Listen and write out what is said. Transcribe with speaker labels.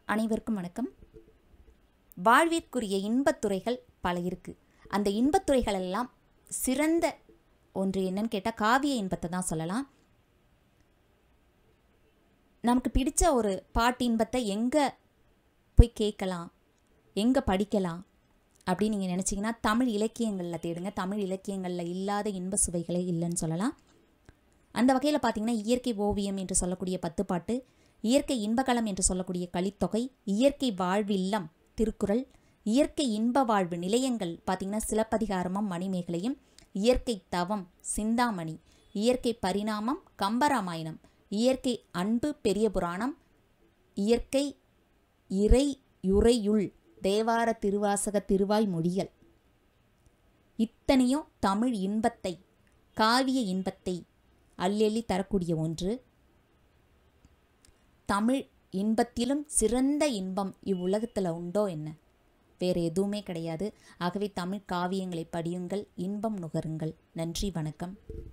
Speaker 1: அனைவருக்கும் வணக்கம் வாழ்விற்குரிய இன்பத்துறைகள் பல இருக்குது அந்த இன்பத்துறைகள் எல்லாம் சிறந்த ஒன்று என்னன்னு கேட்டால் காவிய இன்பத்தை தான் சொல்லலாம் நமக்கு பிடிச்ச ஒரு பாட்டு இன்பத்தை எங்கே போய் கேட்கலாம் எங்கே படிக்கலாம் அப்படின்னு நீங்கள் நினச்சிங்கன்னா தமிழ் இலக்கியங்களில் தேடுங்க தமிழ் இலக்கியங்களில் இல்லாத இன்ப சுவைகளே இல்லைன்னு சொல்லலாம் அந்த வகையில் பார்த்தீங்கன்னா இயற்கை ஓவியம் என்று சொல்லக்கூடிய பத்துப்பாட்டு இயற்கை இன்பகளம் என்று சொல்லக்கூடிய கலித்தொகை இயற்கை வாழ்வில்லம் திருக்குறள் இயற்கை இன்ப வாழ்வு நிலையங்கள் பார்த்தீங்கன்னா சிலப்பதிகாரமும் மணிமேகலையும் இயற்கை தவம் சிந்தாமணி இயற்கை பரிணாமம் கம்பராமாயணம் இயற்கை அன்பு பெரிய புராணம் இயற்கை இறை யுறையுள் தேவார திருவாசக திருவாய் மொழிகள் இத்தனையும் தமிழ் இன்பத்தை காவிய இன்பத்தை அள்ளி தரக்கூடிய ஒன்று தமிழ் இன்பத்திலும் சிறந்த இன்பம் இவ்வுலகத்தில் உண்டோ என்ன வேறு எதுவுமே கிடையாது ஆகவே தமிழ் காவியங்களை படியுங்கள் இன்பம் நுகருங்கள் நன்றி வணக்கம்